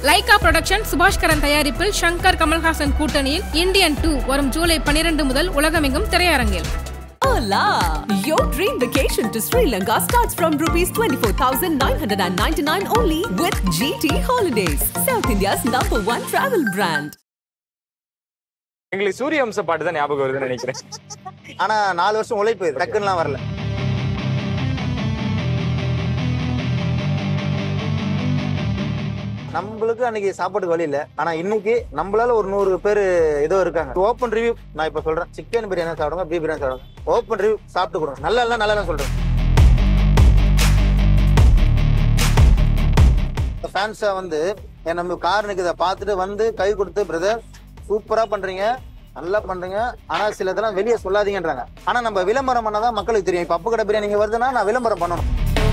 Lyca production Subaskaran தயாரிப்பில் ஷங்கர் கமல்ஹாசன் கூட்டணியில் Indian two வரும் ஜூலை பனிரெண்டு முதல் உலகமெங்கும் திரையரங்கில் Hola! Your dream vacation to Sri Lanka starts from rupees 24,999 only with GT Holidays, South India's number one travel brand. எங்களுக்கு சூரிய வம்ச பாட்டு தான் ஞாபகம் வருதுன்னு நினைக்கிறேன் ஆனா நாலு வருஷம் உழைப்பு இது டக்குன்னுலாம் வரல நம்மளுக்கு அன்னைக்கு சாப்பாடு வழி இல்ல ஆனா இன்னைக்கு நம்மளால ஒரு நூறு பேர் ஏதோ இருக்காங்க ஓப்பன் ரிவ்யூ நான் இப்ப சொல்றேன் சிக்கன் பிரியாணி சாப்பிடுங்க பீஃப் பிரியாணி சாப்பிடுங்க ஓப்பன் ரிவ்யூ சாப்பிட்டு கொடுங்க நல்லா இல்ல நல்லா இல்ல சொல்றேன் ஃபேன்ஸா வந்து என் நம்ம கார் நிற்கிறத பார்த்துட்டு வந்து கை கொடுத்து பிரதர் சூப்பரா பண்றீங்க நல்லா பண்றீங்க ஆனா சில இதெல்லாம் வெளியே சொல்லாதீங்கன்றாங்க ஆனா நம்ம விளம்பரம் பண்ணாதான் மக்களுக்கு தெரியும் இப்ப அப்பு கடை பிரியாணி இங்க வருதுன்னா நான் விளம்பரம் பண்ணணும்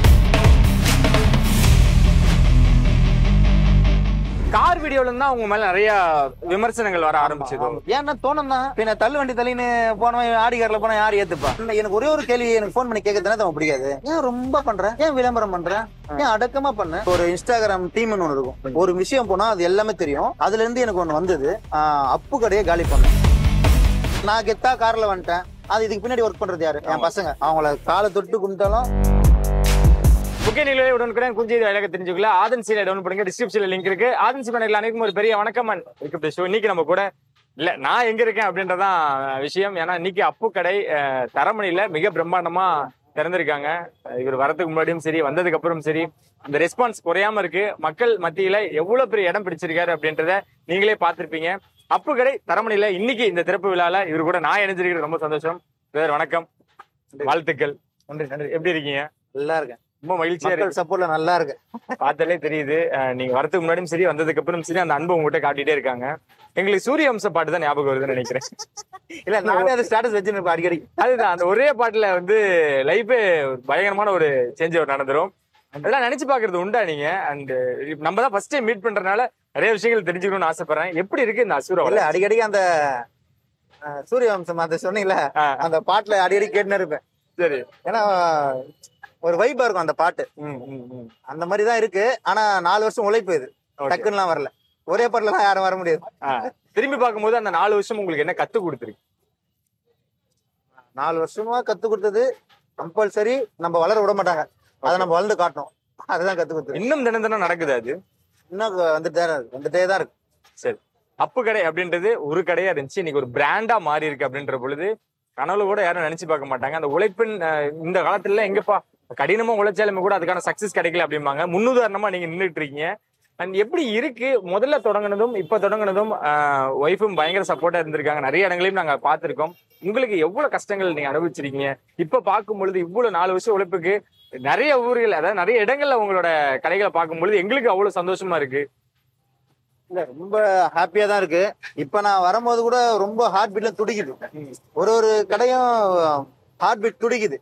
கார் வீடியோல இருந்தா உங்க மேல நிறைய விமர்சனங்கள் வர ஆரம்பிச்சது ஏன்னா தோணும் தான் பின்ன தள்ளு வண்டி தள்ளின்னு போனவன் ஆடி கார்ல போனா யார் ஏத்துப்பா இல்ல, எனக்கு ஒரே ஒரு கேள்வி எனக்கு ஃபோன் பண்ணி கேட்கறதுனா தவன் பிடிக்காது ஏன் ரொம்ப பண்ற ஏன் விளம்பரம் பண்ற ஏன் அடக்கமா பண்ண ஒரு இன்ஸ்டாகிராம் டீம்னு ஒன்று இருக்கும் ஒரு விஷயம் போனா அது எல்லாமே தெரியும் அதுல இருந்து எனக்கு ஒண்ணு வந்தது ஆஹ், அப்பு கடையை காலி பண்ணேன் நான் கெத்தா கார்ல வந்துட்டேன் அது இதுக்கு பின்னாடி ஒர்க் பண்றது யாரு என் பசங்க அவங்கள காலை தொட்டு கும்பிட்டாலும் முக்கிய நிகழ்வை உடனுக்குடன் குஞ்சு அழக தெரிஞ்சுக்கல ஆதன் சீலை டவுன் பண்ணுங்க டிஸ்கிரிப்ஷன்ல லிங்க் இருக்கு ஆதன் சீலை அனைக்கும் ஒரு பெரிய வணக்கம் அண்ட் வெல்கம் ஷோ இன்னைக்கு நம்ம கூட இல்ல நான் எங்க இருக்கேன் அப்படின்றதான் விஷயம் ஏன்னா இன்னைக்கு அப்பு கடை அஹ், தரமணியில மிக பிரம்மாண்டமா திறந்திருக்காங்க அஹ், இவர் வரதுக்கு முன்னாடியும் சரி வந்ததுக்கு அப்புறம் சரி இந்த ரெஸ்பான்ஸ் குறையாம இருக்கு மக்கள் மத்தியில எவ்வளவு பெரிய இடம் பிடிச்சிருக்காரு அப்படின்றத நீங்களே பார்த்திருப்பீங்க அப்பு கடை தரமணியில இன்னைக்கு இந்த திறப்பு விழால இவர் கூட நான் இணைஞ்சிருக்கிறது ரொம்ப சந்தோஷம் வேறு வணக்கம் வாழ்த்துக்கள் நன்றி நன்றி எப்படி இருக்கீங்க நல்லா இருக்கேன் ரொம்ப மகிழ்ச்சியா இருக்கு மக்கள் சப்போர்ட்ல நல்லா இருக்கு பார்த்தாலே தெரியுது அஹ் நீங்க வரதுக்கு முன்னாடியும் சரி வந்ததுக்கு அப்புறம் சரி அந்த அன்பு உங்ககிட்ட காட்டிட்டே இருக்காங்க எங்களுக்கு சூரிய வம்ச பாட்டு தான் ஞாபகம் வருதுன்னு நினைக்கிறேன் இல்ல நானே அதை ஸ்டேட்டஸ் வச்சுன்னு அடிக்கடி அதுதான் அந்த ஒரே பாட்டுல வந்து லைஃபே பயங்கரமான ஒரு சேஞ்ச் ஓவர் நடந்துரும் அதெல்லாம் நினைச்சு பாக்குறது உண்டா நீங்க அண்ட் நம்ம தான் ஃபர்ஸ்ட் டைம் மீட் பண்றதுனால நிறைய விஷயங்கள் தெரிஞ்சுக்கணும்னு ஆசைப்படுறேன் எப்படி இருக்கு இந்த அசுர இல்ல அடிக்கடிக்கு அந்த அஹ், சூரிய வம்சம் அந்த சொன்னீங்கல்ல ஆ. அந்த பாட்டுல அடிக்கடி கேட்டுன்னு இருப்பேன் சரி ஏன்னா ஒரு வைப்பா இருக்கும் அந்த பாட்டு ம், ம், ம். அந்த மாதிரி தான் இருக்கு ஆனா நாலு வருஷம் உழைப்பு இது Okay. டக்குன்னுலாம் வரல ஒரே பாட்டுல தான் யாரும் வர முடியாது ஆ. திரும்பி பார்க்கும்போது அந்த நாலு வருஷம் உங்களுக்கு என்ன கத்து கொடுத்துருக்கு நாலு வருஷமா கத்து கொடுத்தது கம்பல்சரி நம்ம வளர விட மாட்டாங்க அதை நம்ம வளர்ந்து காட்டணும் அதுதான் கத்து கொடுத்தது இன்னும் தினம் தினம் நடக்குது அது இன்னும் வந்துட்டே தான் இருக்கு வந்துட்டே தான் இருக்கு சரி அப்பு கடை அப்படின்றது ஒரு கடையா இருந்துச்சு இன்னைக்கு ஒரு பிராண்டா மாறி இருக்கு அப்படின்ற பொழுது கனவுல கூட யாரும் நினைச்சு பார்க்க மாட்டாங்க அந்த உழைப்பின் அஹ், இந்த காலத்துல எங்கப்பா கடினமா உழைச்சாலுமே கூட அதுக்கான சக்சஸ் கிடைக்கல அப்படிம்பாங்க முன்னுதாரணமா நீங்க நின்றுட்டு இருக்கீங்க அண்ட் எப்படி இருக்கு முதல்ல தொடங்கினதும் இப்ப தொடங்கினதும் ஒய்ஃபும் பயங்கர சப்போர்ட்டா இருந்திருக்காங்க நிறைய இடங்களையும் நாங்க பார்த்திருக்கோம் உங்களுக்கு எவ்வளவு கஷ்டங்கள் நீங்க அனுபவிச்சிருக்கீங்க இப்ப பார்க்கும் பொழுது இவ்வளவு நாலு வருஷம் உழைப்புக்கு நிறைய ஊர்கள் அதாவது நிறைய இடங்கள்ல உங்களோட கடைகளை பார்க்கும் பொழுது எங்களுக்கு அவ்வளவு சந்தோஷமா இருக்கு இல்ல ரொம்ப ஹாப்பியா தான் இருக்கு இப்ப நான் வரும்போது கூட ரொம்ப ஹார்ட் பீட்ல துடிக்குது ஒரு ஒரு கடையும் ஹார்ட் பீட் துடிக்குது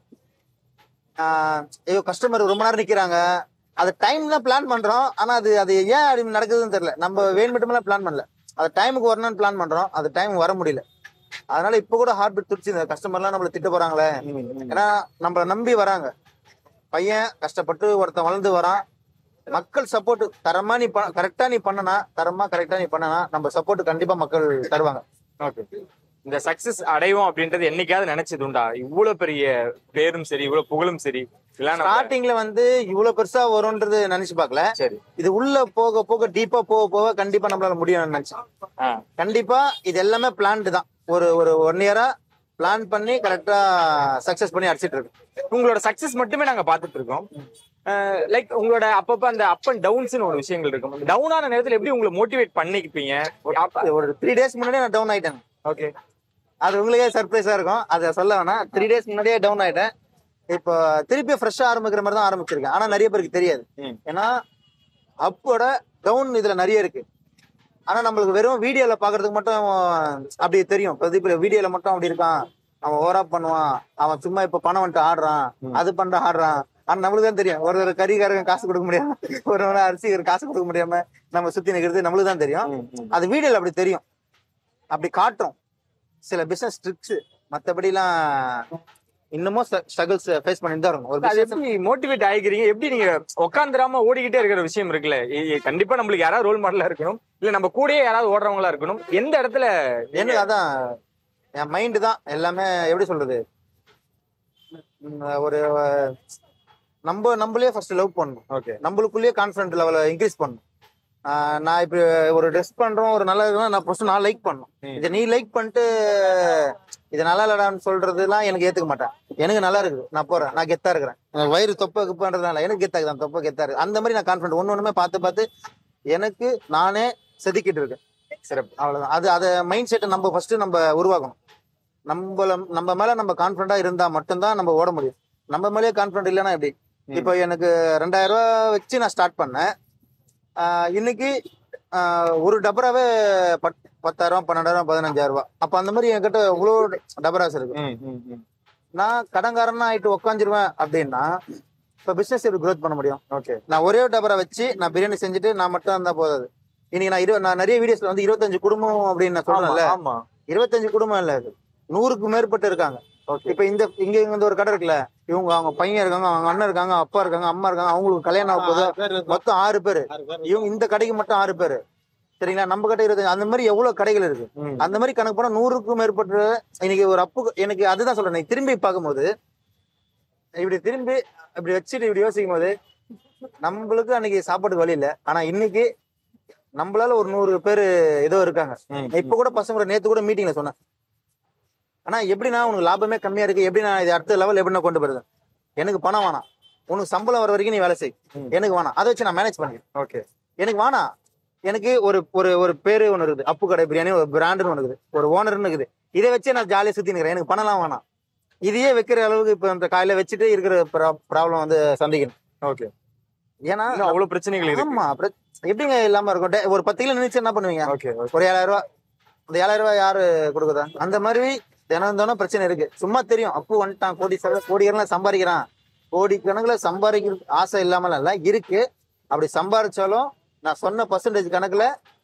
ஆஹ் ஐயோ கஸ்டமர் ரொம்ப நேரம் நிக்கிறாங்க அது டைம் தான் பிளான் பண்றோம் ஆனா அது அது ஏன் அப்படி நடக்குதுன்னு தெரியல நம்ம வேணுமெட்டுமெல்லாம் பிளான் பண்ணல அது டைமுக்கு வரணும்னு பிளான் பண்றோம் அது டைம் வர முடியல அதனால இப்ப கூட ஹார்ட் பீட் துடிச்சு இந்த கஸ்டமர்லாம் நம்மள திட்ட போறாங்களே ஏன்னா நம்மள நம்பி வராங்க பையன் கஷ்டப்பட்டு ஒருத்தன் வளர்ந்து வரான் மக்கள் சப்போர்ட் தரமா நீ கரெக்டா நீ பண்ணனா தரமா கரெக்டா நீ பண்ணனா நம்ம சப்போர்ட் கண்டிப்பா மக்கள் தருவாங்க ஓகே இந்த சக்சஸ் அடைவோம் அப்படின்றது என்னைக்காவது நினைச்சது உண்டா இவ்வளவு பெரிய பேரும் சரி இவ்வளவு புகழும் சரி இதெல்லாம் நம்ம- ஸ்டார்டிங்ல வந்து இவ்வளவு பெருசா வரும்ன்றது நினைச்சு பார்க்கல சரி இது உள்ள போக போக டீப்பா போக போக கண்டிப்பா நம்மளால முடியும்னு நினைச்சேன் ஆ, கண்டிப்பா இது எல்லாமே பிளான்டு தான் ஒரு ஒரு ஒன் இயரா பிளான் பண்ணி கரெக்டா சக்சஸ் பண்ணி அடிச்சிட்டு இருக்கு உங்களோட சக்சஸ் மட்டுமே நாங்க பார்த்துட்டு இருக்கோம் லைக் உங்களோட அப்பப்ப அந்த அப் அண்ட் டவுன்ஸ்னு ஒரு விஷயங்கள் இருக்கும் டவுன் ஆன நேரத்துல எப்படி உங்களை மோட்டிவேட் பண்ணிக்குப்பீங்க ஒரு த்ரீ டேஸ் முன்னாடியே நான் டவுன் ஆயிட்டேன் ஓகே அது உங்களுக்கே சர்ப்ரைஸா இருக்கும் அதை சொல்ல வேணாம் த்ரீ டேஸ் முன்னாடியே டவுன் ஆயிட்டேன் இப்போ திருப்பி ஃப்ரெஷ்ஷா ஆரம்பிக்கிற மாதிரி தான் ஆரம்பிச்சிருக்கேன் ஆனா நிறைய பேருக்கு தெரியாது ம். ஏன்னா அப்போட டவுன் இதுல நிறைய இருக்கு ஆனா நம்மளுக்கு வெறும் வீடியோல பாக்குறதுக்கு மட்டும் அப்படி தெரியும் பிரதீப் வீடியோல மட்டும் அப்படி இருக்கான் அவன் ஓவரா பண்ணுவான் அவன் சும்மா இப்ப பணம் வந்துட்டு ஆடுறான் அது பண்ற ஆடுறான் ஆனா நம்மளுக்கு தான் தெரியும் ஒரு ஒரு கறிக்காரங்க காசு கொடுக்க முடியாம ஒரு ஒரு அரிசி காசு கொடுக்க முடியாம நம்ம சுத்தி நிக்கிறது நம்மளுக்கு தான் தெரியும் அது வீடியோல அப்படி தெரியும் அப்படி காட்டும் சில பிசினஸ் ட்ரிக்ஸ் மத்தபடிலாம் இன்னமும் ஸ்ட்ரகிள்ஸ் ஃபேஸ் பண்ணிட்டு தான் இருக்கும் ஒரு அது business- எப்படி மோட்டிவேட் ஆகிக்கிறீங்க எப்படி நீங்க உட்காந்துராம ஓடிக்கிட்டே இருக்கிற விஷயம் இருக்குல்ல இ- இ- கண்டிப்பா நம்மளுக்கு யாராவது ரோல் மாடலா இருக்கணும் இல்ல நம்ம கூடயே யாராவது ஓடுறவங்களா இருக்கணும் எந்த இடத்துல எனக்கு அதான் என் மைண்டு தான் எல்லாமே எப்படி சொல்றது உம், ஒரு அஹ், நம்ம நம்மளே ஃபர்ஸ்ட் லவ் பண்ணணும் ஓகே நம்மளுக்குள்ளேயே கான்ஃபிடன்ட் லெவலை இன்க்ரீஸ் பண்ணணும் ஆஹ் நான் இப்போ ஒரு ட்ரெஸ் பண்றோம் ஒரு நல்லா இருக்குன்னா நான் ஃபர்ஸ்ட் நான் லைக் பண்ணணும் ம். இதை நீ லைக் பண்ணிட்டு இது நல்லா இல்லடான்னு சொல்றதுலாம் எனக்கு ஏத்துக்க மாட்டேன் எனக்கு நல்லா இருக்குது நான் போறேன் நான் கெத்தா இருக்கிறேன் எனக்கு வயிறு தொப்பை குப்பன்றதுனால எனக்கு கெத்தா இருக்குது தொப்பை கெத்தா இருக்கு அந்த மாதிரி நான் கான்ஃபிடன்ட் ஒன்று ஒண்ணுமே பார்த்து பார்த்து எனக்கு நானே செதுக்கிட்டு இருக்கேன் சிறப்பு அவ்வளவுதான் அது அதை மைண்ட் செட்டை நம்ம ஃபர்ஸ்ட் நம்ம உருவாக்கணும் நம்மள நம்ம மேல நம்ம கான்ஃபிடண்டா இருந்தா மட்டும்தான் நம்ம ஓட முடியும் நம்ம மேலேயே கான்ஃபிடன்ட் இல்லைன்னா எப்படி ம். இப்போ எனக்கு ரெண்டாயிரம் ரூபாய் வச்சு நான் ஸ்டார்ட் பண்ணேன் ஆஹ் இன்னைக்கு ஆஹ் ஒரு டபராவே பத் பத்தாயிரம் பன்னெண்டாயிரம் பதினஞ்சாயிரம் ரூபாய் அப்ப அந்த மாதிரி என்கிட்ட இவ்வளோ டபராஸ் இருக்கு ம், ம், ம். நான் கடன்காரனா ஆயிட்டு உட்காந்துருவேன் அப்படின்னா இப்போ பிசினஸ் எப்படி growth பண்ண முடியும் ஓகே நான் ஒரே ஒரு டபரா வச்சு நான் பிரியாணி செஞ்சுட்டு நான் மட்டும் இருந்தா போதாது இன்னைக்கு நான் இரு நான் நிறைய வீடியோஸ்ல வந்து இருபத்தஞ்சு குடும்பம் அப்படின்னு நான் ஆமா சொல்றேன்ல ஆமா இருபத்தஞ்சு குடும்பம் இல்ல அது நூறுக்கு மேற்பட்டு இருக்காங்க ஓகே இப்ப இந்த இங்க இங்க ஒரு கடை இருக்குல்ல இவங்க அவங்க பையன் இருக்காங்க அவங்க அண்ணன் இருக்காங்க அப்பா இருக்காங்க அம்மா இருக்காங்க அவங்களுக்கு கல்யாணம் ஆக போகுது மொத்தம் ஆறு பேரு இவங்க இந்த கடைக்கு மட்டும் ஆறு பேரு சரிங்களா நம்ம கடை இருபத்தஞ்சு அந்த மாதிரி எவ்வளவு கடைகள் இருக்கு ம். அந்த மாதிரி கணக்கு போனா நூறுக்கும் மேற்பட்ட இன்னைக்கு ஒரு அப்பு எனக்கு அதுதான் சொல்றேன் நீ திரும்பி பார்க்கும்போது இப்படி திரும்பி இப்படி வச்சுட்டு இப்படி யோசிக்கும் போது நம்மளுக்கு அன்னைக்கு சாப்பாட்டுக்கு வழி இல்லை ஆனா இன்னைக்கு நம்மளால ஒரு நூறு பேர் ஏதோ இருக்காங்க ம், நான் இப்ப கூட பசங்க கூட நேத்து கூட மீட்டிங்ல சொன்னேன் ஆனா எப்படின்னா உனக்கு லாபமே கம்மியா இருக்கு எப்படி நான் இது அடுத்த லெவல் எப்படி நான் கொண்டு போறது எனக்கு பணம் வேணாம் உனக்கு சம்பளம் வர வரைக்கும் நீ வேலை செய் ம். எனக்கு வேணாம் அதை வச்சு நான் மேனேஜ் பண்ணிக்கிறேன் ஓகே எனக்கு வேணாம் எனக்கு ஒரு ஒரு ஒரு பேரு ஒன்று இருக்குது அப்பு கடை பிரியாணி ஒரு பிராண்டுன்னு ஒன்று இருக்குது ஒரு ஓனர்னு இருக்குது இதை வச்சு நான் ஜாலியாக சுத்தி நிக்கிறேன் எனக்கு பணம்லாம் வேணாம் இதையே வைக்கிற அளவுக்கு இப்போ இந்த காலையில வச்சுட்டு இருக்கிற ப்ராப்ளம் வந்து சந்திக்கணும் ஓகே ஏன்னா இன்னும் அவ்வளவு பிரச்சனைகள் இருக்கு ஆமா அப்புறம் எப்படிங்க இல்லாம இருக்கும் டே- ஒரு பத்து கிலோ நினைச்சு என்ன பண்ணுவீங்க ஓகே ஒரு ஏழாயிரம் ரூபாய் அந்த ஏழாயிரம் ரூபாய் யாரு கொடுக்குதா அந்த மாதிரி தினம் தினம் பிரச்சனை இருக்கு சும்மா தெரியும் அப்பு வந்துட்டான் கோடி சம்ப- கோடிக்கணக்கில் சம்பாதிக்கிறான் கோடி கணக்குல சம்பாதிக்கிற ஆசை இல்லாமல் இல்ல இருக்கு அப்படி சம்பாதிச்சாலும் நான் சொன்ன பர்சன்டேஜ் கணக்குல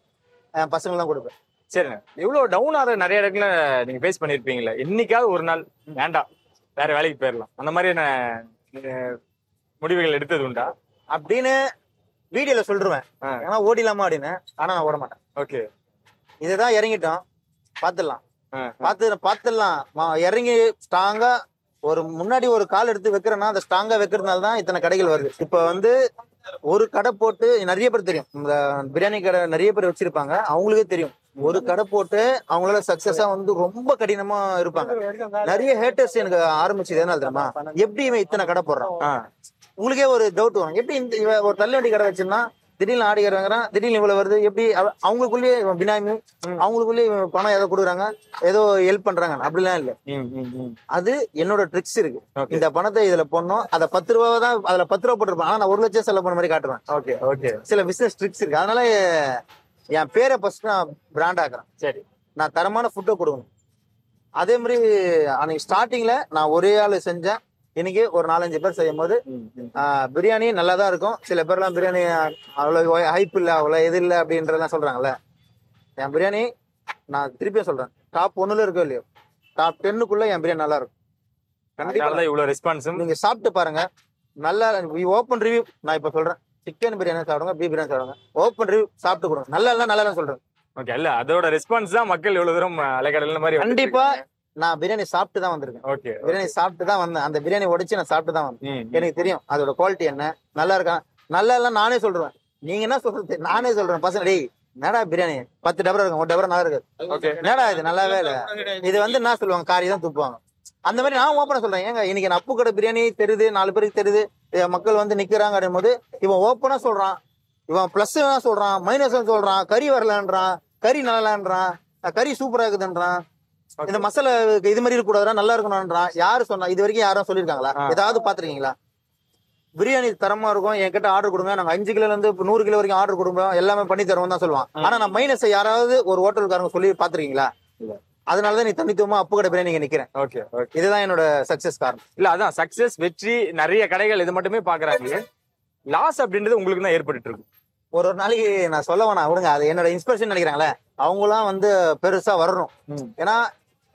என் பசங்க தான் கொடுப்பேன் சரிண்ணே இவ்வளவு டவுன் ஆகிற நிறைய இடத்துல நீங்க ஃபேஸ் பண்ணிருப்பீங்களா என்னைக்காவது ஒரு நாள் வேண்டாம் வேற வேலைக்கு போயிடலாம் அந்த மாதிரியான அஹ், முடிவுகள் எடுத்தது உண்டா அப்படின்னு வீடியோல சொல்லிருவேன் ஆ. ஏன்னா ஓடிலாமா அப்படின்னு ஆனா நான் ஓட மாட்டேன் ஓகே இதுதான் இறங்கிட்டோம் பார்த்துடலாம் பார்த்து பார்த்துடலாம் மா- இறங்கி ஸ்ட்ராங்கா ஒரு முன்னாடி ஒரு கால் எடுத்து வைக்கிறேன்னா அந்த ஸ்ட்ராங்கா வைக்கிறதுனால தான் இத்தனை கடைகள் வருது இப்ப வந்து ஒரு கடை போட்டு நிறைய பேர் தெரியும் இந்த பிரியாணி கடை நிறைய பேர் வச்சிருப்பாங்க அவங்களுக்கே தெரியும் ஒரு கடை போட்டு அவங்களால சக்சஸா வந்து ரொம்ப கடினமா இருப்பாங்க நிறைய ஹேட்டர்ஸ் எனக்கு ஆரம்பிச்சது எதனால தெரியுமா எப்படி இவன் இத்தனை கடை போடுறான் ஆ உங்களுக்கே ஒரு டவுட் வரும் எப்படி இந்த இவன் ஒரு தள்ளுவண்டி கடை வச்சிருந்தா திடீர்னு ஆடி வாங்குறான் திடீர்னு இவ்வளவு வருது எப்படி அவ- அவங்களுக்குள்ளேயே இவன் பினாமி ம். அவங்களுக்குள்ளேயே இவன் பணம் ஏதோ கொடுக்குறாங்க ஏதோ ஹெல்ப் பண்றாங்க அப்படிலாம் இல்ல ம், ம், ம். அது என்னோட ட்ரிக்ஸ் இருக்கு ஓகே இந்த பணத்தை இதுல போடணும் அதை பத்து ரூபா தான் அதுல பத்து ரூபா போட்டிருப்பேன் ஆனா நான் ஒரு லட்சம் செலவு பண்ண மாதிரி காட்டுவேன் ஓகே ஓகே சில பிசினஸ் ட்ரிக்ஸ் இருக்கு அதனால எ- என் பேரை ஃபர்ஸ்ட் நான் பிராண்ட் ஆக்குறேன் சரி நான் தரமான ஃபுட்டை கொடுக்கணும் அதே மாதிரி அன்னைக்கு ஸ்டார்டிங்ல நான் ஒரே ஆள் செஞ்சேன் இன்னைக்கு ஒரு நாலஞ்சு பேர் செய்யும் போது ம், ம். ஆஹ் பிரியாணி நல்லா தான் இருக்கும் சில பேர்லாம் பிரியாணி அவ்வளோ ஹைப் இல்லை அவ்வளோ இது இல்லை அப்படின்றதெல்லாம் சொல்றாங்கல்ல என் பிரியாணி நான் திருப்பியும் சொல்றேன் டாப் ஒன்னுல இருக்கோ இல்லையோ டாப் டென்னுக்குள்ள என் பிரியாணி நல்லா இருக்கும் கண்டிப்பா அதனாலதான் இவ்வளவு ரெஸ்பான்ஸும் நீங்க சாப்பிட்டு பாருங்க நல்லா ஓப்பன் ரிவ்யூ நான் இப்ப சொல்றேன் சிக்கன் பிரியாணி சாப்பிடுங்க பீஃப் பிரியாணி சாப்பிடுங்க ஓப்பன் ரிவ்யூ சாப்பிட்டு கொடுங்க நல்லா இல்லை நல்லா இல்லைன்னு சொல்றேன் ஓகே அல்ல அதோட ரெஸ்பான்ஸ் தான் மக்கள் இவ்வளவு தூரம் அலைக்கடல் மாதிரி கண்டிப்பா நான் பிரியாணி சாப்பிட்டு தான் வந்திருக்கேன் ஓகே பிரியாணி சாப்பிட்டு தான் வந்தேன் அந்த பிரியாணி உடைச்சு நான் சாப்பிட்டு தான் வந்தேன் எனக்கு தெரியும் அதோட குவாலிட்டி என்ன நல்லா இருக்கா நல்லா இல்ல நானே சொல்றேன் நீங்க என்ன சொல்றது நானே சொல்றேன் பசங்க டேய் என்னடா பிரியாணி பத்து டபரா இருக்கும் ஒரு டபரா நல்லா இருக்கு ஓகே என்னடா இது நல்லாவே இல்ல இது வந்து என்ன சொல்லுவாங்க காரி தான் துப்புவாங்க அந்த மாதிரி நான் ஓப்பனா சொல்றேன் ஏங்க இன்னைக்கு நான் அப்பு கடை பிரியாணி தெரியுது நாலு பேருக்கு தெரியுது எ, மக்கள் வந்து நிக்கிறாங்க அப்படின் போது இவன் ஓப்பனா சொல்றான் இவன் பிளஸ் சொல்றான் மைனஸ் சொல்றான் கறி வரலன்றான் கறி நல்லான்றான் கறி சூப்பரா இருக்குதுன்றான் இந்த மசாலா இது மாதிரி இருக்கக்கூடாதுடா நல்லா இருக்கணும்ன்றான் யாரு சொன்னா இது வரைக்கும் யாரும் சொல்லியிருக்காங்களா ஆ. ஏதாவது பாத்திருக்கீங்களா பிரியாணி தரமா இருக்கும் என்கிட்ட ஆர்டர் கொடுங்க நாங்க அஞ்சு கிலோல இருந்து இப்ப நூறு கிலோ வரைக்கும் ஆர்டர் கொடுப்போம் எல்லாமே பண்ணி தருவோம் தான் சொல்லுவான் ம். ஆனா நான் மைனஸ் யாராவது ஒரு ஹோட்டல்காரங்க சொல்லி பாத்திருக்கீங்களா இல்ல. அதனாலதான் நீ தனித்துவமா அப்பு கடை பிரியாணி இங்க நிக்கிறேன் ஓகே ஓகே இதுதான் என்னோட சக்சஸ் காரணம் இல்ல அதான் சக்சஸ் வெற்றி நிறைய கடைகள் இது மட்டுமே பாக்குறாங்க லாஸ் அப்படின்றது உங்களுக்கு தான் ஏற்பட்டு இருக்கு ஒரு ஒரு நாளைக்கு நான் சொல்ல வேணாம் விடுங்க அது என்னோட இன்ஸ்பிரேஷன் நினைக்கிறாங்களே அவங்களாம் வந்து பெருசா வரணும் ம். ஏன்னா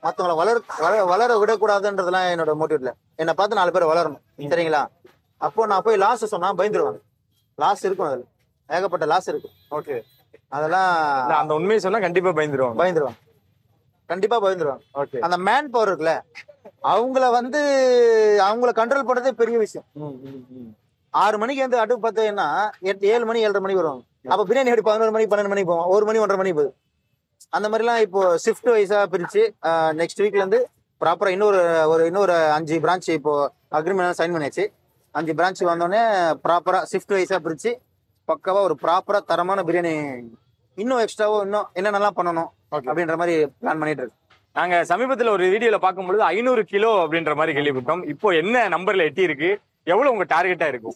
மத்தவங்கள வளர வளர வளர விடக்கூடாதுன்றதுலாம் என்னோட மோட்டிவ் இல்ல என்னை பார்த்து நாலு பேர் வளரணும் சரிங்களா அப்போ நான் போய் லாஸ் சொன்னா பயந்துருவாங்க லாஸ் இருக்கும் அதுல ஏகப்பட்ட லாஸ் இருக்கு ஓகே அதெல்லாம் அந்த உண்மையை சொன்னா கண்டிப்பா பயந்துருவாங்க பயந்துருவாங்க கண்டிப்பா பயந்துருவாங்க ஓகே அந்த மேன் பவர் இருக்குல்ல அவங்கள வந்து அவங்கள கண்ட்ரோல் பண்றதே பெரிய விஷயம் ஆறு மணிக்கு வந்து அடுப்பு பார்த்தீங்கன்னா எட்டு ஏழு மணி ஏழரை மணி வருவாங்க அப்ப பிரியாணி எப்படி பதினோரு மணி பன்னெண்டு மணிக்கு போவோம் ஒரு மணி ஒன்றரை மணி போகுது அந்த மாதிரிலாம் இப்போ ஷிஃப்ட் வைஸா பிரிச்சு நெக்ஸ்ட் வீக்ல இருந்து ப்ராப்பரா இன்னொரு ஒரு இன்னொரு அஞ்சு பிரான்ச் இப்போ அக்ரிமெண்ட் சைன் பண்ணியாச்சு அஞ்சு பிரான்ச் வந்தோடனே ப்ராப்பரா ஷிஃப்ட் வைஸா பிரிச்சு பக்காவா ஒரு ப்ராப்பரா தரமான பிரியாணி இன்னும் எக்ஸ்ட்ராவோ இன்னும் என்னென்னலாம் பண்ணணும் Okay. அப்படின்ற மாதிரி பிளான் பண்ணிட்டு இருக்கு நாங்க சமீபத்துல ஒரு வீடியோல பார்க்கும்பொழுது ஐநூறு கிலோ அப்படின்ற மாதிரி கேள்விப்பட்டோம் இப்போ என்ன நம்பர்ல எட்டி இருக்கு எவ்வளவு உங்க டார்கெட்டா இருக்கும்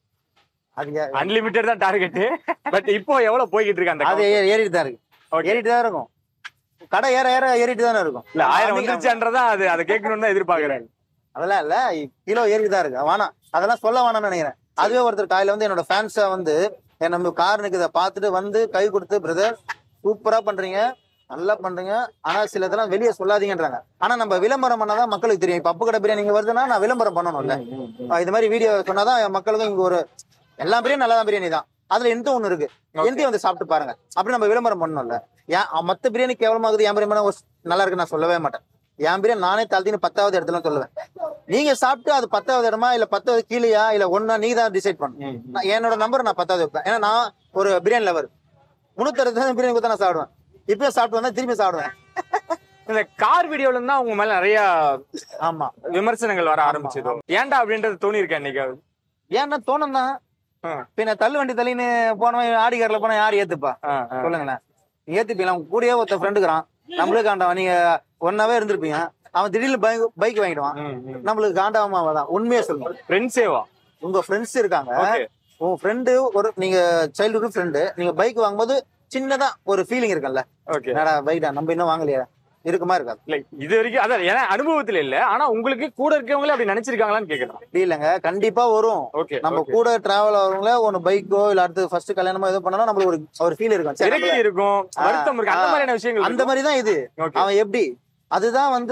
அது ஏ- அன்லிமிட்டட் தான் டார்கெட் பட் இப்போ எவ்வளவு போய்கிட்டு இருக்கு அந்த அது ஏ- ஏறிட்டு தான் இருக்கு Okay. ஏறிட்டு தான் இருக்கும் கடை ஏற ஏற ஏறிட்டு தானே இருக்கும் இல்ல ஆயிரம் அன்னைக்கு- வந்துருச்சான்றதா அது அதை கேட்கணும்னு தான் எதிர்பார்க்கறேன் அதெல்லாம் இல்ல கிலோ ஏறிட்டு தான் இருக்கு வேணாம் அதெல்லாம் சொல்ல வேணாம்னு நினைக்கிறேன் அதுவே ஒருத்தர் காலையில வந்து என்னோட ஃபேன்ஸா வந்து என் நம்ம காரனுக்கு இதை பார்த்துட்டு வந்து கை கொடுத்து பிரதர் சூப்பரா பண்றீங்க நல்லா பண்றீங்க ஆனா சில இதெல்லாம் வெளியே சொல்லாதீங்கன்றாங்க ஆனா நம்ம விளம்பரம் பண்ணாதான் மக்களுக்கு தெரியும் இப்ப அப்பு கடை பிரியாணி இங்க வருதுன்னா நான் விளம்பரம் பண்ணணும்ல அஹ் இது மாதிரி வீடியோ சொன்னாதான் என் மக்களுக்கும் இங்க ஒரு எல்லா பிரியாணி நல்லா பிரியாணி தான் அதுல எந்த ஒண்ணு இருக்கு எந்தையும் வந்து சாப்பிட்டு பாருங்க அப்படி நம்ம விளம்பரம் பண்ணணும்ல ஏன் அ- மத்த பிரியாணி கேவலமாகுது என் பிரியாணி ஒரு நல்லா இருக்கு நான் சொல்லவே மாட்டேன் என் பிரியாணி நானே தாழ்த்தின்னு பத்தாவது இடத்துல சொல்லுவேன் நீங்க சாப்பிட்டு அது பத்தாவது இடமா இல்ல பத்தாவது கீழேயா இல்ல ஒன்னா நீ தான் டிசைட் பண்ணணும் நான் என்னோட நம்பர் நான் பத்தாவது வைப்பேன் ஏன்னா நான் ஒரு பிரியாணி லவர் முன்னூத்தி பிரியாணி கொடுத்தா நான் சாப்பிடுவேன் இப்பயும் சாப்பிட்டு வந்தா திரும்பி சாப்பிடுவேன் இந்த கார் வீடியோல இருந்தா உங்க மேல நிறைய ஆமா விமர்சனங்கள் வர ஆரம்பிச்சது ஏன்டா அப்படின்றது தோணி இருக்கா இன்னைக்கு ஏன்னா தோணும் தான் ஆ. பின்ன தள்ளு வண்டி தள்ளின்னு போனவன் ஆடி கார்ல போனா யார் ஏத்துப்பா ஆ, ஆ. சொல்லுங்களேன் ஏத்துப்பீங்களா உங்க கூடயே ஒருத்த ஃப்ரெண்டுக்குறான் நம்மளுக்கு காண்டவன் நீங்க ஒன்னாவே இருந்திருப்பீங்க அவன் திடீர்னு பைக் பைக் வாங்கிடுவான் ம், ம். நம்மளுக்கு காண்டாவமா தான் உண்மையா சொல்லுங்க ஃப்ரெண்ட்ஸேவா உங்க ஃப்ரெண்ட்ஸ் இருக்காங்க ஓகே உங்க ஃப்ரெண்டு ஒரு நீங்க சைல்டுஹுட் ஃப்ரெண்டு நீங்க பைக் வாங்கும்போது சின்னதா ஒரு ஃபீலிங் இருக்குல்ல ஓகே என்னடா பைக்டா நம்ம இன்னும் வாங்கலையா இருக்குமா இருக்காது இல்ல இது வரைக்கும் அதான் ஏன்னா அனுபவத்துல இல்ல ஆனா உங்களுக்கு கூட இருக்கவங்களே அப்படி நினைச்சிருக்காங்களான்னு கேக்குறேன் அப்படி இல்லைங்க கண்டிப்பா வரும் ஓகே நம்ம கூட டிராவல் ஆகிறவங்கள ஒன்னு பைக்கோ இல்ல அடுத்து ஃபர்ஸ்ட் கல்யாணமோ எதோ பண்ணா நம்மளுக்கு ஒரு ஒரு ஃபீல் இருக்கும் சரி, விரக்தி இருக்கும் ஆ, வருத்தம் இருக்கு அந்த ஆ. மாதிரியான விஷயங்கள் அந்த மாதிரி தான் இது ஓகே அவன் எப்படி அதுதான் வந்து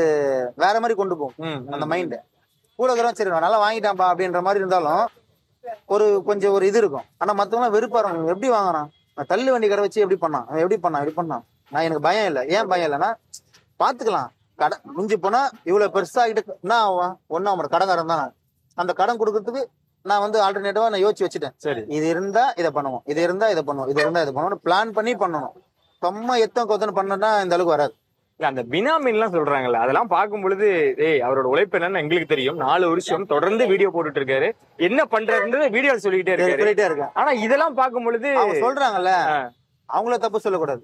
வேற மாதிரி கொண்டு போகும் அந்த மைண்ட் கூட இருக்கிறவன் சரி நான் நல்லா வாங்கிட்டான்பா அப்படின்ற மாதிரி இருந்தாலும் ஒரு கொஞ்சம் ஒரு இது இருக்கும் ஆனா மத்தவங்க வெறுப்பாரு எப்படி வாங்குறான் நான் தள்ளு வண்டி கடை வச்சு எப்படி பண்ணான் அவன் எப்படி பண்ணான் எப்படி பண்ணான் நான் எனக்கு பயம் இல்லை ஏன் பயம் இல்லைன்னா பாத்துக்கலாம் கடை மிஞ்சி போனா இவ்வளவு பெருசாகிட்டு என்ன ஆகும் ஒன்னும் அவனோட கடன்காரன் தான் நான். அந்த கடன் கொடுக்கறதுக்கு நான் வந்து ஆல்டர்னேட்டிவா நான் யோசிச்சு வச்சுட்டேன் சரி இது இருந்தா இதை பண்ணுவோம் இது இருந்தா இதை பண்ணுவோம் இது இருந்தா இதை பண்ணுவோம் பிளான் பண்ணி பண்ணணும் சும்மா எத்தம் கொத்தன்னு பண்ணா இந்த அளவுக்கு வராது இல்ல அந்த பினாமின் எல்லாம் சொல்றாங்கல்ல அதெல்லாம் பார்க்கும் பொழுது ஏய் அவரோட உழைப்பு என்னன்னு எங்களுக்கு தெரியும் நாலு வருஷம் தொடர்ந்து வீடியோ போட்டுட்டு இருக்காரு என்ன பண்றதுன்றது வீடியோ சொல்லிக்கிட்டே இருக்காரு சொல்லிட்டே இருக்கேன் ஆனா இதெல்லாம் பார்க்கும் பொழுது அவங்க சொல்றாங்கல்ல ஆ. அவங்கள தப்பு சொல்லக்கூடாது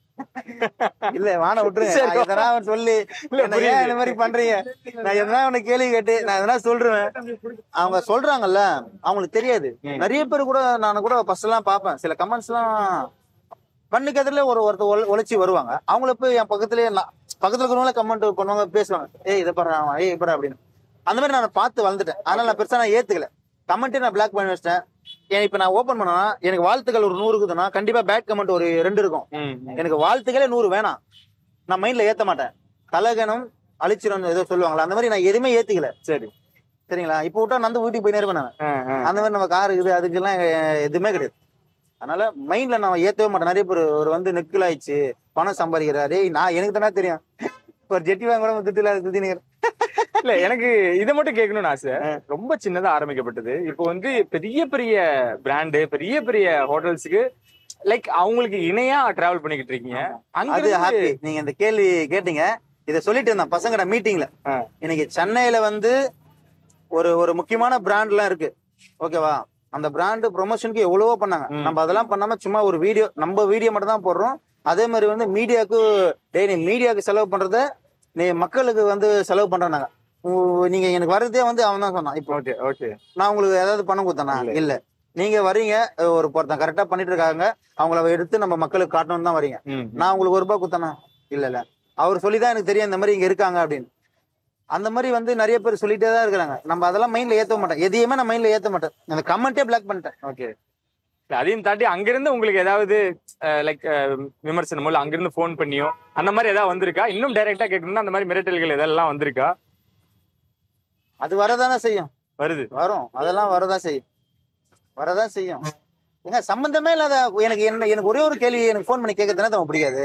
இல்ல வான விட்டுருங்க சரி. நான் எதனா அவன் சொல்லி இல்ல, என்ன புரியுது. ஏன் இந்த மாதிரி பண்றீங்க நான் எதனா அவனை கேள்வி கேட்டு நான் எதனா சொல்றேன் அவங்க சொல்றாங்கல்ல அவங்களுக்கு தெரியாது ம். நிறைய பேர் கூட நான் கூட ஃபர்ஸ்ட் எல்லாம் பார்ப்பேன் சில கமெண்ட்ஸ் எல்லாம் கண்ணுக்கு எதிரில ஒரு ஒருத்தர் ஒள- ஒளிச்சு வருவாங்க அவங்கள போய் என் பக்கத்துலயே நான் பக்கத்துல இருக்கிறவங்கள கமெண்ட் பண்ணுவாங்க பேசுவாங்க ஏய் இதை பாரு அவன், ஏய் இப்படா அப்படின்னு அந்த மாதிரி நான் பார்த்து வளர்ந்துட்டேன் அதனால நான் பெருசா நான் ஏத்துக்கல கமெண்ட்டே நான் பிளாக் பண்ணி வச்சிட்டேன் ஏன் இப்ப நான் ஓபன் பண்ணனா எனக்கு வாழ்த்துக்கள் ஒரு நூறு இருக்குதுன்னா கண்டிப்பா பேட் கமெண்ட் ஒரு ரெண்டு இருக்கும் ம், ம். எனக்கு வாழ்த்துக்களே நூறு வேணாம் நான் மைண்ட்ல ஏத்த மாட்டேன் தலகணம் அழிச்சிரும் ஏதோ சொல்லுவாங்களா அந்த மாதிரி நான் எதுவுமே ஏத்துக்கல சரி சரிங்களா இப்போ விட்டா நான் வீட்டுக்கு போய் நேர்வேன் நான் ஆ, ஆ. அந்த மாதிரி நம்ம கார் இது அதுக்கெல்லாம் எ- எதுவுமே கிடையாது அதனால மைண்ட்ல நான் ஏத்தவே மாட்டேன் நிறைய பேர் ஒரு வந்து நெக்கில் ஆயிடுச்சு பணம் சம்பாதிக்கிறாரு ஏய், நான் எனக்கு தானே தெரியும் ஒரு ஜெட்டி வாங்க கூட திட்டுல சுத்தி இல்ல எனக்கு இதை மட்டும் கேட்கணும்னு ஆசை ரொம்ப சின்னதா ஆரம்பிக்கப்பட்டது இப்போ வந்து பெரிய பெரிய பிராண்டு பெரிய பெரிய ஹோட்டல்ஸுக்கு லைக் அவங்களுக்கு இணையா டிராவல் பண்ணிக்கிட்டு இருக்கீங்க அங்க அது இருந்து- ஹாப்பி நீங்க இந்த கேள்வி கேட்டீங்க இத சொல்லிட்டு இருந்தேன் பசங்கட மீட்டிங்ல ஆ. இன்னைக்கு சென்னையில வந்து ஒரு ஒரு முக்கியமான பிராண்ட்லாம் இருக்கு ஓகேவா அந்த பிராண்ட் ப்ரொமோஷனுக்கு எவ்வளவோ பண்ணாங்க ம். நம்ம அதெல்லாம் பண்ணாம சும்மா ஒரு வீடியோ நம்ம வீடியோ மட்டும் தான் போடுறோம் அதே மாதிரி வந்து மீடியாவுக்கு டேய் நீ மீடியாவுக்கு செலவு பண்றத நீ மக்களுக்கு வந்து செலவு பண்றாங்க நீங்க எனக்கு வர்றதே வந்து அவன் தான் சொன்னான் இப்போ ஓகே ஓகே நான் உங்களுக்கு ஏதாவது பணம் கொடுத்தேனா இல்ல. இல்ல நீங்க வரீங்க ஒரு ஒருத்தன் கரெக்டா பண்ணிட்டு இருக்காங்க அவங்கள எடுத்து நம்ம மக்களுக்கு காட்டணும்னு தான் வரீங்க ம் நான் உங்களுக்கு ஒரு ரூபாய் குத்தனா இல்ல இல்ல அவர் சொல்லிதான் எனக்கு தெரியும் இந்த மாதிரி இங்க இருக்காங்க அப்படின்னு அந்த மாதிரி வந்து நிறைய பேர் சொல்லிட்டே தான் இருக்கிறாங்க நம்ம அதெல்லாம் மைண்ட்ல ஏத்த மாட்டேன் எதையுமே நான் மைண்ட்ல ஏத்த மாட்டேன் அந்த கமெண்டே பிளாக் பண்ணிட்டேன் ஓகே அதையும் தாண்டி அங்கிருந்து உங்களுக்கு ஏதாவது லைக் விமர்சனமோ இல்ல அங்கிருந்து ஃபோன் பண்ணியோ அந்த மாதிரி ஏதாவது வந்திருக்கா இன்னும் டைரக்டா கேட்கணும்னா அந்த மாதிரி மிரட்டல்கள் இதெல்லாம் வந்திருக்கா அது வரதானே செய்யும் வருது வரும் அதெல்லாம் வரதான் செய்யும் வரதான் செய்யும் ஏங்க சம்பந்தமே இல்லாத எனக்கு என்ன எனக்கு ஒரே ஒரு கேள்வி எனக்கு ஃபோன் பண்ணி கேட்கறதுனா தவன் பிடிக்காது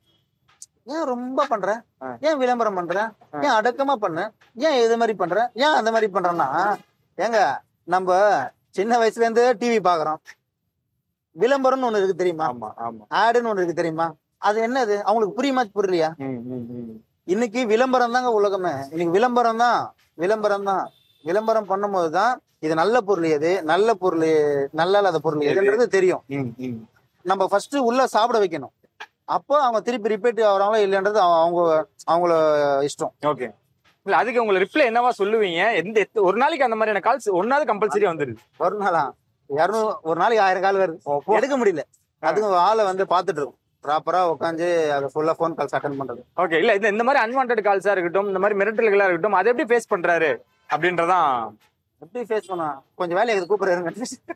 ஏன் ரொம்ப பண்ற ஏன் விளம்பரம் பண்ற ஏன் அடக்கமா பண்ண ஏன் இது மாதிரி பண்ற ஏன் அந்த மாதிரி பண்றேன்னா ஏங்க நம்ம சின்ன வயசுல இருந்து டிவி பாக்குறோம் விளம்பரம்னு ஒண்ணு இருக்கு தெரியுமா ஆமா ஆமா ஆடுன்னு ஒண்ணு இருக்கு தெரியுமா அது என்னது அவங்களுக்கு புரியுமா புரியலையா ம், ம், ம். இன்னைக்கு விளம்பரம் தாங்க உலகமே இன்னைக்கு விளம்பரம் தான் விளம்பரம் தான் விளம்பரம் பண்ணும்போது தான் இது நல்ல பொருள் எது நல்ல பொருள் நல்ல இல்லாத பொருள் எதுன்றது தெரியும் ம், ம். நம்ம ஃபர்ஸ்ட் உள்ள சாப்பிட வைக்கணும் அப்போ அவங்க திருப்பி ரிப்பீட் ஆகுறாங்களோ இல்லைன்றது அவங்க- அவங்க அவங்கள இஷ்டம் ஓகே இல்ல அதுக்கு உங்களை ரிப்ளை என்னவா சொல்லுவீங்க எந்த எத்த- ஒரு நாளைக்கு அந்த மாதிரியான கால்ஸ் ஒரு நாள் கம்பல்சரி வந்துருது ஒரு நாளா இரநூறு ஒரு நாளைக்கு ஆயிரம் கால் வருது எடுக்க முடியல அதுக்கு ஆளை வந்து பார்த்துட்டு இருக்கும் ப்ராப்பரா உட்காந்து அதை ஃபுல்லா ஃபோன் கால்ஸ் அட்டன் பண்றது ஓகே இல்ல இந்த இந்த மாதிரி அன்வான்ட் கால்ஸா இருக்கட்டும் இந்த மாதிரி மிரட்டல்களா இருக்கட்டும் அதை எப்படி ஃபேஸ் பண்றாரு அப்படின்றதான் எப்படி ஃபேஸ் பண்ணா கொஞ்சம் வேலை இருக்குது கூப்பிடுறாருங்க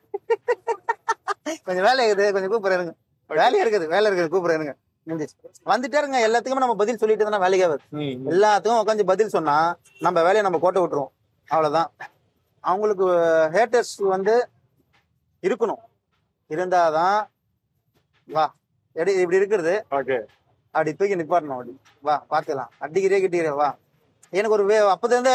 கொஞ்சம் வேலை இருக்குது கொஞ்சம் கூப்பிடுறாருங்க வேலையா இருக்குது வேலை இருக்குது கூப்பிடுறாருங்க முடிஞ்சிச்சு வந்துட்டே இருங்க எல்லாத்துக்குமே நம்ம பதில் சொல்லிட்டு தானே வேலைக்கே வருது எல்லாத்துக்கும் உட்காந்து பதில் சொன்னா நம்ம வேலையை நம்ம கோட்டை விட்டுருவோம் அவ்வளவுதான் அவங்களுக்கு ஹேட்டர்ஸ் வந்து இருக்கணும் இருந்தாதான் வா எடி இப்படி இருக்கிறது ஓகே அப்படி தூக்கி நிப்பாட்டணும் அப்படி வா பார்த்துக்கலாம் அடிக்கிறே கிட்டிக்கிறே வா எனக்கு ஒரு வே அப்போதுலேருந்தே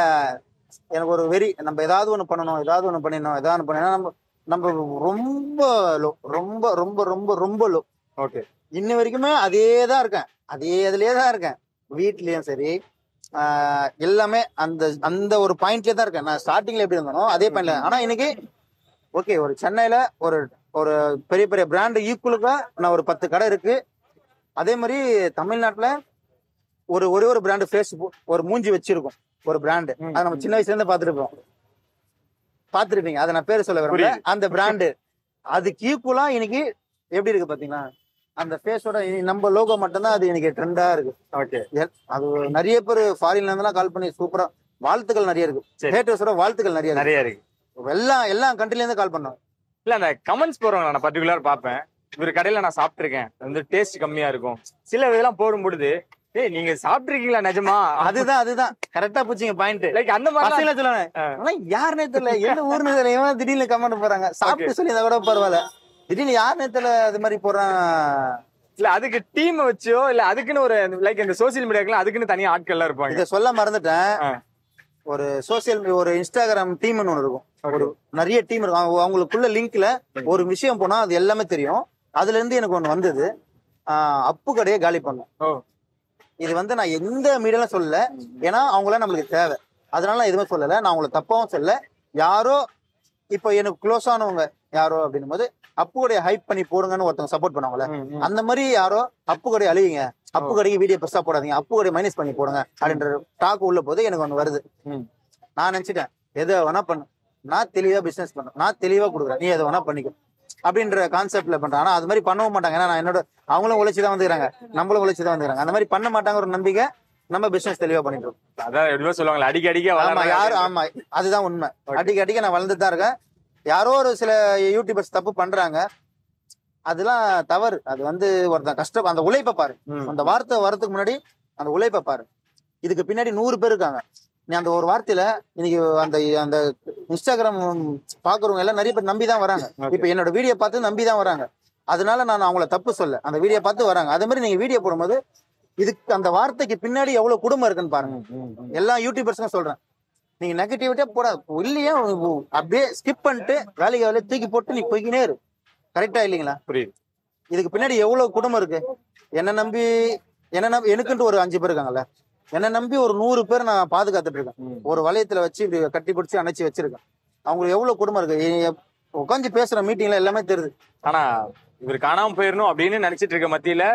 எனக்கு ஒரு வெறி நம்ம ஏதாவது ஒன்று பண்ணணும் ஏதாவது ஒன்று பண்ணிடணும் ஏதாவது ஒன்று பண்ணணும் நம்ம நம்ம ரொம்ப லோ ரொம்ப ரொம்ப ரொம்ப ரொம்ப லோ ஓகே இன்ன வரைக்குமே அதே தான் இருக்கேன் அதே இதுலயே தான் இருக்கேன் வீட்லயும் சரி ஆஹ் எல்லாமே அந்த அந்த ஒரு பாயிண்ட்லயே தான் இருக்கேன் நான் ஸ்டார்டிங்ல எப்படி இருந்தனோ அதே பாயிண்ட்ல ஆனா இன்னைக்கு ஓகே ஒரு சென்னையில ஒரு ஒரு பெரிய பெரிய பிராண்ட் ஈக்குவலுக்கா நான் ஒரு பத்து கடை இருக்கு அதே மாதிரி தமிழ்நாட்டுல ஒரு ஒரே ஒரு பிராண்டு ஃபேஸ் ஒரு மூஞ்சி வச்சிருக்கும் ஒரு பிராண்டு அதை நம்ம சின்ன வயசுல இருந்து பார்த்துருப்போம் பார்த்துருப்பீங்க அதை நான் பேர் சொல்ல விரும்பல புரியுது. அந்த பிராண்டு அதுக்கு ஈக்குவலா இன்னைக்கு எப்படி இருக்கு பாத்தீங்களா அந்த ஃபேஸோட நம்ம லோகோ மட்டும்தான் அது இன்னைக்கு ட்ரெண்டா இருக்கு ஓகே அது நிறைய பேர் ஃபாரின்ல இருந்தெல்லாம் கால் பண்ணி சூப்பரா வாழ்த்துக்கள் நிறைய இருக்கு சரி. ஹேட்டர்ஸோட வாழ்த்துக்கள் நிறைய இருக்கு நிறைய இருக்கு எல்லா எல்லா கண்ட்ரில இருந்து கால் பண்ணோம் இல்ல அந்த கமெண்ட்ஸ் போறவங்க நான் பர்டிகுலர் பார்ப்பேன் இவர் கடையில நான் சாப்பிட்டிருக்கேன் வந்து டேஸ்ட் கம்மியா இருக்கும் சில இதெல்லாம் போடும் பொழுது ஏய் நீங்க சாப்பிட்டிருக்கீங்களா நிஜமா அதுதான் அதுதான் கரெக்டா பூச்சிங்க பாயிண்ட் லைக் அந்த மாதிரி பசங்கள சொல்லுவாங்க ஆ. ஆனா யாருனே தெரியல எந்த ஊர்னு தெரியல இவன் திடீர்னு கமெண்ட் போறாங்க சாப்பிட்டு சொல்லி கூட பரவாயில்ல திடீர்னு யாருனே தெரியல அது மாதிரி போறான் இல்ல அதுக்கு டீம் வச்சோ இல்ல அதுக்குன்னு ஒரு லைக் இந்த சோசியல் மீடியாக்கெல்லாம் அதுக்குன்னு தனியா ஆட்கள்லாம் இருப்பாங்க இத சொல்ல மறந்துட்டேன் ஆ. ஒரு சோசியல் ஒரு இன்ஸ்டாகிராம் டீம்னு ஒன்று இருக்கும் ஒரு நிறைய டீம் இருக்கும் அவங்க- அவங்களுக்குள்ள லிங்க்ல ஒரு விஷயம் போனா அது எல்லாமே தெரியும் அதுல இருந்து எனக்கு ஒண்ணு வந்தது ஆஹ் அப்பு கடையை காலி பண்ணும் ஓ இது வந்து நான் எந்த மீடியாலும் சொல்லல ஏன்னா அவங்களாம் நம்மளுக்கு தேவை அதனால நான் எதுவுமே சொல்லல நான் அவங்கள தப்பாவும் சொல்லல யாரோ இப்போ எனக்கு க்ளோஸ் ஆனவங்க யாரோ அப்படின்னும் போது அப்பு கடையை ஹைப் பண்ணி போடுங்கன்னு ஒருத்தவங்க சப்போர்ட் பண்ணுவாங்கல்ல ம், ம். அந்த மாதிரி யாரோ அப்பு கடையை அழிவீங்க அப்பு கடைக்கு வீடியோ பெருசா போடாதீங்க அப்பு கடையை மைனஸ் பண்ணி போடுங்க அப்படின்ற டாக் உள்ள போது எனக்கு ஒண்ணு வருது ம். நான் நினைச்சிட்டேன் எதை வேணா பண்ணு நான் தெளிவா பிசினஸ் பண்ணேன் நான் தெளிவா கொடுக்குறேன் நீ எதை வேணா பண்ணிக்கோ அப்படின்ற கான்செப்ட்ல பண்றேன் ஆனா அது மாதிரி பண்ணவும் மாட்டாங்க ஏன்னா நான் என்னோட அவங்களும் உழைச்சி தான் வந்துக்கிறாங்க நம்மளும் உழைச்சி தான் வந்துக்கிறாங்க அந்த மாதிரி பண்ண மாட்டாங்க ஒரு நம்பிக்கை நம்ம பிசினஸ் தெளிவா பண்ணிட்டு இருக்கோம் அதான் எப்படியோ சொல்லுவாங்க அடிக்க அடிக்க ஆமா வளர்றாங்க யாரு ஆமா அதுதான் உண்மை அடிக்க அடிக்க நான் வளர்ந்துட்டு தான் இருக்கேன் யாரோ ஒரு சில யூடியூபர்ஸ் தப்பு பண்றாங்க அதெல்லாம் தவறு அது வந்து ஒருத்தன் கஷ்டம் அந்த உழைப்பை பாரு ம். அந்த வார்த்தை வரதுக்கு முன்னாடி அந்த உழைப்பை பாரு இதுக்கு பின்னாடி நூறு பேர் இருக்காங்க நீ அந்த ஒரு வார்த்தையில இன்னைக்கு அந்த அந்த இன்ஸ்டாகிராம் பாக்குறவங்க எல்லாம் நிறைய பேர் நம்பி தான் வராங்க Okay. இப்ப என்னோட வீடியோ பார்த்து நம்பி தான் வராங்க அதனால நான் அவங்கள தப்பு சொல்ல அந்த வீடியோ பார்த்து வராங்க அதே மாதிரி நீங்க வீடியோ போடும்போது இதுக்கு அந்த வார்த்தைக்கு பின்னாடி எவ்வளவு குடும்பம் இருக்குன்னு பாருங்க ம், ம். எல்லா யூடியூபர்ஸும் சொல்றேன் நீங்க நெகட்டிவிட்டியா போட இல்லையே அப்படியே ஸ்கிப் பண்ணிட்டு வேலைக்கு வேலையை தூக்கி போட்டு நீ போய்க்கினே இரு கரெக்டா இல்லைங்களா புரியுது இதுக்கு பின்னாடி எவ்வளவு குடும்பம் இருக்கு என்ன நம்பி என்ன நம்பி எனக்குன்ட்டு ஒரு அஞ்சு பேர் இருக்காங்கல்ல என்ன நம்பி ஒரு நூறு பேர் நான் பாதுகாத்துட்டு இருக்கேன் ம். ஒரு வளையத்துல வச்சு இப்படி கட்டி பிடிச்சி அணைச்சி வச்சிருக்கேன் அவங்களுக்கு எவ்வளவு குடும்பம் இருக்கு உட்காந்து பேசுற மீட்டிங்ல எல்லாமே தெரியுது ஆனா இவர் காணாம போயிடணும் அப்படின்னு நினைச்சிட்டு இருக்க மத்தியில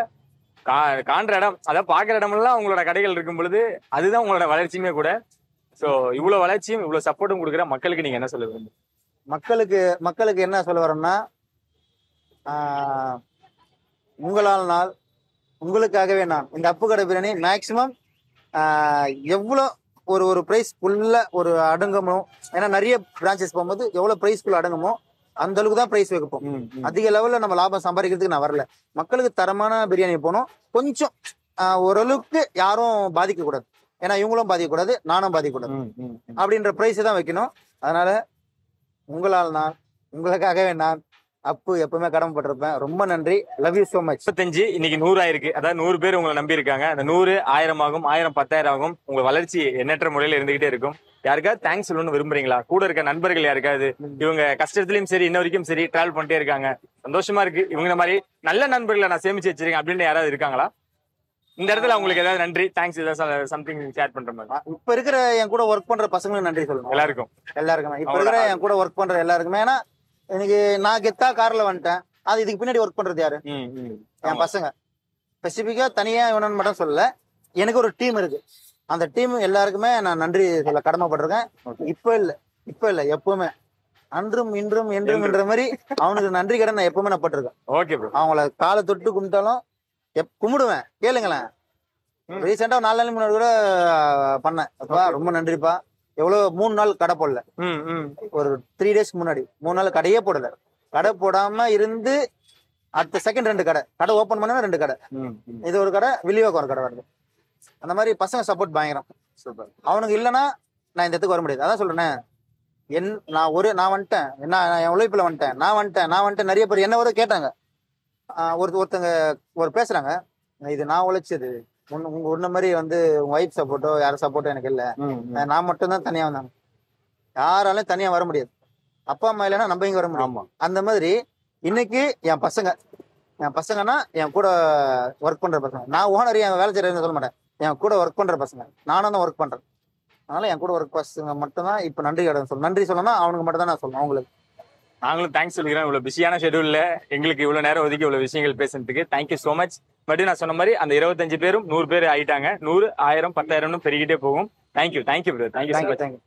கா- காண்ற இடம் அதாவது பாக்குற இடமெல்லாம் உங்களோட கடைகள் இருக்கும் பொழுது அதுதான் உங்களோட வளர்ச்சியுமே கூட சோ இவ்வளவு வளர்ச்சியும் இவ்வளவு சப்போர்ட்டும் கொடுக்குற மக்களுக்கு நீங்க என்ன சொல்ல விரும்புறீங்க மக்களுக்கு மக்களுக்கு என்ன சொல்ல வரேன்னா ஆஹ், உங்களால் நாள் உங்களுக்காகவே நான் இந்த அப்பு கடை பிரியாணி மேக்சிமம் எவ்வளோ ஒரு ஒரு ப்ரைஸ் ஃபுல்லாக ஒரு அடங்குமோ ஏன்னா நிறைய பிரான்ச்சஸ் போகும்போது எவ்வளோ ப்ரைஸ்க்குள்ள அடங்குமோ அந்த அளவுக்கு தான் பிரைஸ் வைப்போம் ம், ம். அதிக லெவல்ல நம்ம லாபம் சம்பாதிக்கிறதுக்கு நான் வரல மக்களுக்கு தரமான பிரியாணி போனோம் கொஞ்சம் ஆஹ், ஓரளவுக்கு யாரும் பாதிக்க கூடாது ஏன்னா இவங்களும் பாதிக்க கூடாது நானும் பாதிக்க கூடாது ம், ம், ம். அப்படின்ற பிரைஸ் தான் வைக்கணும் அதனால உங்களால் நான் உங்களுக்காகவே நான் அப்பு எப்பவுமே கடமைப்பட்டிருப்பேன் ரொம்ப நன்றி லவ் யூ so மச் முப்பத்தஞ்சு இன்னைக்கு நூறு ஆயிருக்கு அதாவது நூறு பேர் உங்களை நம்பி இருக்காங்க அந்த நூறு ஆயிரம் ஆகும் ஆயிரம் பத்தாயிரம் ஆகும் உங்க வளர்ச்சி எண்ணற்ற முறையில இருந்துகிட்டே இருக்கும் யாருக்காவது தேங்க்ஸ் சொல்லணும்னு விரும்புறீங்களா கூட இருக்க நண்பர்கள் யாருக்காவது இவங்க கஷ்டத்துலயும் சரி இன்ன வரைக்கும் சரி டிராவல் பண்ணிட்டே இருக்காங்க சந்தோஷமா இருக்கு இவங்க மாதிரி நல்ல நண்பர்களை நான் சேமிச்சு வச்சிருக்கேன் அப்படின்னு யாராவது இருக்காங்களா இந்த இடத்துல உங்களுக்கு ஏதாவது நன்றி தேங்க்ஸ் ஏதாவது சம்திங் ஷேர் பண்ற மாதிரி இப்ப இருக்கிற என் கூட ஒர்க் பண்ற பசங்களுக்கு நன்றி சொல்லணும் எல்லாருக்கும் எல்லாருக்குமே இப்ப இருக்கிற என் கூட ஒர்க் பண்ற எல்லாருக்குமே ஏன்னா எனக்கு நான் கெத்தா கார்ல வந்துட்டேன் அது இதுக்கு பின்னாடி ஒர்க் பண்றது யாரு ம், ம். என் பசங்க ஸ்பெசிபிக்கா தனியா இவனு மட்டும் சொல்லல எனக்கு ஒரு டீம் இருக்கு அந்த டீம் எல்லாருக்குமே நான் நன்றி சொல்ல கடமைப்பட்டிருக்கேன் இப்ப இல்ல இப்ப இல்ல எப்பவுமே அன்றும் இன்றும் என்றும் என்ற மாதிரி அவனுக்கு நன்றி கடன் நான் எப்பவுமே நான் பட்டிருக்கேன் ஓகே ப்ரோ அவங்கள காலை தொட்டு கும்பிட்டாலும் எப் கும்பிடுவேன் கேளுங்களேன் ம். ரீசெண்டா நாலு நாள் முன்னாடி கூட ஆஹ், பண்ணேன் அப்பா ரொம்ப நன்றிப்பா எவ்வளவு மூணு நாள் கடை போடல ம் ம் ஒரு த்ரீ டேஸ்க்கு முன்னாடி மூணு நாள் கடையே போடல கடை போடாம இருந்து அடுத்த செகண்ட் ரெண்டு கடை கடை ஓபன் பண்ணா ரெண்டு கடை ம் ம். இது ஒரு கடை வில்லிவாக்கம் ஒரு கடை வருது அந்த மாதிரி பசங்க சப்போர்ட் பயங்கரம் சூப்பர் அவனுக்கு இல்லைன்னா நான் இந்த இடத்துக்கு வர முடியாது அதான் சொல்றேன் என் நான் ஒரு நான் வந்துட்டேன் என்ன நான் என் உழைப்புல வந்துட்டேன் நான் வந்துட்டேன் நான் வந்துட்டேன் நிறைய பேர் என்ன வர கேட்டாங்க ஆஹ் ஒரு ஒருத்தங்க ஒரு பேசுறாங்க இது நான் உழைச்சது உன் உங்க உன்ன மாதிரி வந்து உங்க ஒய்ஃப் சப்போர்ட்டோ யாரும் சப்போர்ட்டோ எனக்கு இல்ல ம், ம். நான் மட்டும் தான் தனியா வந்தாங்க யாராலும் தனியா வர முடியாது அப்பா அம்மா இல்லைன்னா நம்ம இங்க வர முடியும் ஆமா அந்த மாதிரி இன்னைக்கு என் பசங்க என் பசங்கன்னா என் கூட ஒர்க் பண்ற பசங்க நான் ஓனர் என் வேலை செய்யறேன்னு சொல்ல மாட்டேன் என் கூட ஒர்க் பண்ற பசங்க நானும் தான் ஒர்க் பண்றேன் அதனால என் கூட ஒர்க் பசங்க மட்டும் தான் இப்ப நன்றி கடன் சொல்லணும் நன்றி சொல்லணும்னா அவனுக்கு மட்டும் தான் நான் சொல்லணும் அவங்களுக்கு நாங்களும் தேங்க்ஸ் சொல்லிக்கிறோம் இவ்வளவு பிஸியான ஷெடியூல்ல எங்களுக்கு இவ்வளவு நேரம் ஒதுக்கி இவ்வளவு விஷயங்கள் பேசுறதுக்கு தேங்க்யூ so மச் மறுபடியும் நான் சொன்ன மாதிரி அந்த இருபத்தஞ்சு பேரும் நூறு பேர் ஆயிட்டாங்க நூறு ஆயிரம் பத்தாயிரம்னு பெருகிட்டே போகும் thank you thank you bro thank you so thank you much thank you